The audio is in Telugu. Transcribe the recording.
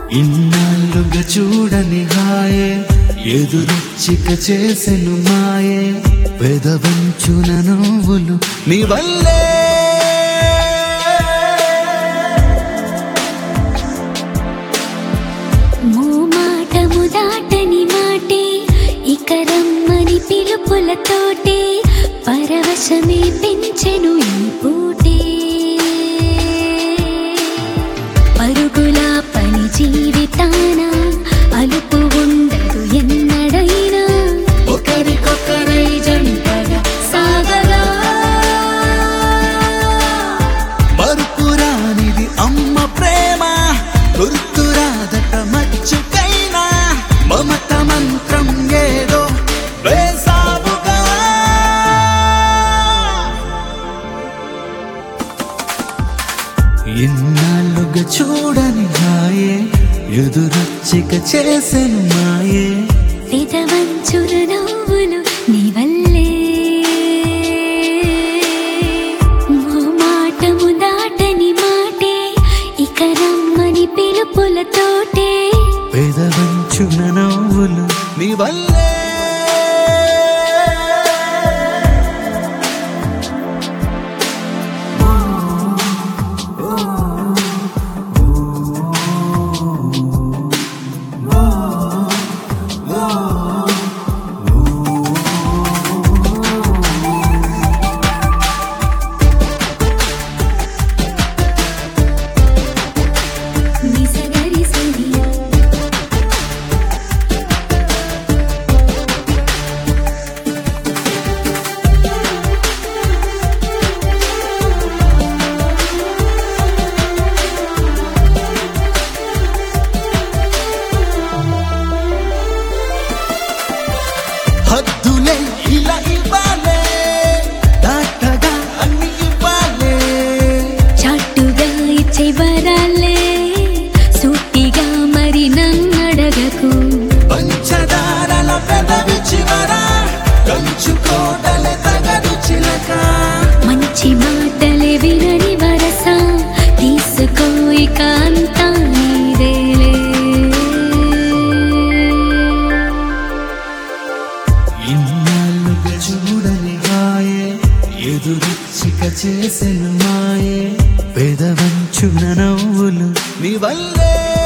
ఇన్నాళ్ళుగా చూడని హాయే ఎదురొచ్చిక చేసెను మాయే పెదవంచున నవ్వులు నీ వల్లే మోమాటము దాటని మాటే ఇక రమ్మని పిలుపులతోటే పరవశమే పెంచెను ఈ పూటే పరుగుల పని జీవితాన అలుపు ఉండదు ఎన్నడైనా ఒకరికొకరై జంటగా సాగరా మరుపురానిది అమ్మ ప్రేమ గుర్తురాదట మచ్చుకైనా మమత మంత్రం ఏదో వేసావుగా ఎన్నాళ్ళుగా చూడని హాయే ఎదురొచ్చిక చేసెను మాయే పెదవంచున నవ్వులు నీ వల్లే మోమాటము దాటని మాటే ఇక రమ్మని పిలుపులతోటే పెదవంచున నవ్వులు నీ వల్లే నిసగరి సరి హద్దులే ఇలా ఇవ్వాలే దాటగా అన్ని ఇవ్వాలే చాటుగా ఇచ్చే వరాలే సూటిగా మరి నన్నడగకు పంచదారల పెదవి చివర కంచుకోటలే తగదు చిలక మంచి మాటలే వినని వరస తీసుకో ఇక అంతా నీదేలే ఇన్నాళ్ళుగా చూడని హాయే ఎదురిచ్చిక చేసిన మాయే పెదవంచున నవ్వులు నీ వల్లే